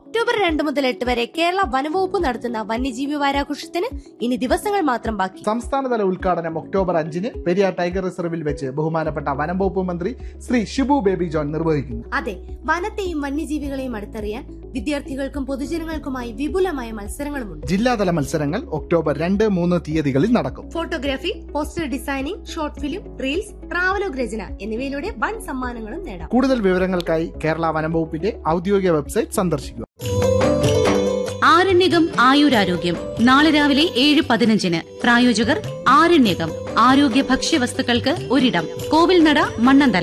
October രണ്ട് മുതൽ എട്ട് വരെ കേരള വനവകുപ്പ് നടത്തുന്ന വന്യജീവി വാരാഘോഷത്തിന് ഇനി ദിവസങ്ങൾ മാത്രം ബാക്കി സംസ്ഥാനതല ഉദ്ഘാടനം ഒക്ടോബർ അഞ്ചിന് പെരിയാർ ടൈഗർ റിസർവിൽ വെച്ച് ബഹുമാനപ്പെട്ട വനം വകുപ്പ് മന്ത്രി ശ്രീ ഷിബു ബേബി ജോൺ നിർവഹിക്കുന്നു അതെ വനത്തെയും വന്യജീവികളെയും അടുത്തറിയാൻ വിദ്യാർത്ഥികൾക്കും പൊതുജനങ്ങൾക്കുമായി വിപുലമായ മത്സരങ്ങളുമുണ്ട് ജില്ലാതല മത്സരങ്ങൾ ഒക്ടോബർ രണ്ട് മൂന്ന് തീയതികളിൽ നടക്കും photography poster designing short film reels travelogue രചന എന്നിവയിലൂടെ വൻ സമ്മാനങ്ങളും നേടാം കൂടുതൽ വിവരങ്ങൾക്കായി കേരള വനം വകുപ്പിന്റെ ഔദ്യോഗിക വെബ്സൈറ്റ് സന്ദർശിക്കുക ആരണ്യകം ആയുരാരോഗ്യം നാളെ രാവിലെ ഏഴ് പതിനഞ്ചിന് പ്രായോജകർ ആരണ്യകം ആരോഗ്യ ഭക്ഷ്യവസ്തുക്കൾക്ക് ഒരിടം കോവിൽനട മണ്ണന്തല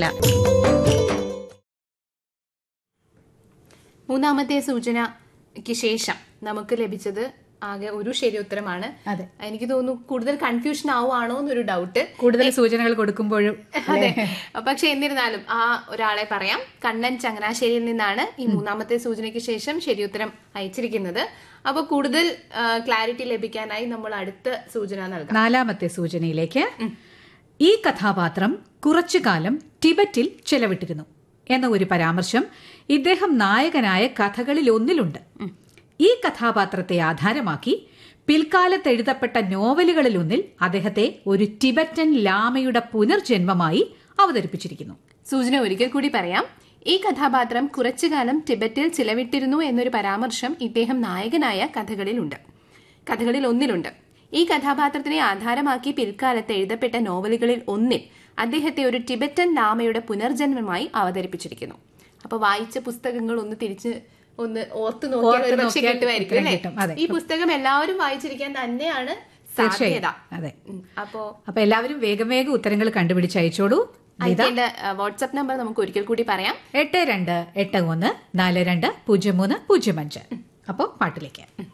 മൂന്നാമത്തെ സൂചനയ്ക്ക് ശേഷം നമുക്ക് ലഭിച്ചത് ആകെ ഒരു ശരി ഉത്തരമാണ് അതെ. എനിക്ക് തോന്നുന്നു കൂടുതൽ കൺഫ്യൂഷൻ ആവുകയാണോ എന്നൊരു ഡൗട്ട് കൂടുതൽ സൂചനകൾ കൊടുക്കുമ്പോഴും അതെ പക്ഷെ എന്നിരുന്നാലും ആ ഒരാളെ പറയാം കണ്ണൻ ചങ്ങനാശ്ശേരിയിൽ നിന്നാണ് ഈ മൂന്നാമത്തെ സൂചനയ്ക്ക് ശേഷം ശരിയുത്തരം അയച്ചിരിക്കുന്നത് അപ്പൊ കൂടുതൽ ക്ലാരിറ്റി ലഭിക്കാനായി നമ്മൾ അടുത്ത സൂചന നൽകാം നാലാമത്തെ സൂചനയിലേക്ക് ഈ കഥാപാത്രം കുറച്ചു കാലം ടിബറ്റിൽ ചെലവിട്ടിരുന്നു എന്ന ഒരു പരാമർശം ഇദ്ദേഹം നായകനായ കഥകളിൽ ഒന്നിലുണ്ട് ഈ കഥാപാത്രത്തെ ആധാരമാക്കി പിൽക്കാലത്ത് എഴുതപ്പെട്ട നോവലുകളിൽ ഒന്നിൽ അദ്ദേഹത്തെ ഒരു ടിബറ്റൻ ലാമയുടെ പുനർജന്മമായി അവതരിപ്പിച്ചിരിക്കുന്നു സൂചന ഒരിക്കൽ കൂടി പറയാം ഈ കഥാപാത്രം കുറച്ചുകാലം ടിബറ്റിൽ ചിലവിട്ടിരുന്നു എന്നൊരു പരാമർശം ഇദ്ദേഹം നായകനായ കഥകളിലുണ്ട് കഥകളിൽ ഒന്നിലുണ്ട് ഈ കഥാപാത്രത്തിനെ ആധാരമാക്കി പിൽക്കാലത്ത് എഴുതപ്പെട്ട നോവലുകളിൽ ഒന്നിൽ അദ്ദേഹത്തെ ഒരു ടിബറ്റൻ ലാമയുടെ പുനർജന്മമായി അവതരിപ്പിച്ചിരിക്കുന്നു അപ്പൊ വായിച്ച പുസ്തകങ്ങൾ ഒന്ന് തിരിച്ച് ഒന്ന് ഓർത്തു നോക്കിയാൽ ഓർത്ത് ഒരു പക്ഷേ നോക്കിയാൽ കിട്ടുമായിരിക്കും ഉത്തരം അല്ലേ കിട്ടും. അതെ. ഈ പുസ്തകം എല്ലാവരും വായിച്ചിരിക്കാൻ തന്നെയാണ് സാധ്യത തീർച്ചയായും അതെ ഉം. അപ്പോ അപ്പൊ എല്ലാവരും വേഗം വേഗം ഉത്തരങ്ങൾ കണ്ടുപിടിച്ച് അയച്ചോളൂ ഇതാ അയക്കേണ്ട വാട്സ്ആപ്പ് നമ്പർ നമുക്ക് ഒരിക്കൽ കൂടി പറയാം എട്ട് രണ്ട് എട്ട് ഒന്ന് നാല് രണ്ട് പൂജ്യം മൂന്ന് പൂജ്യം അഞ്ച് അപ്പോൾ പാട്ടിലേക്ക്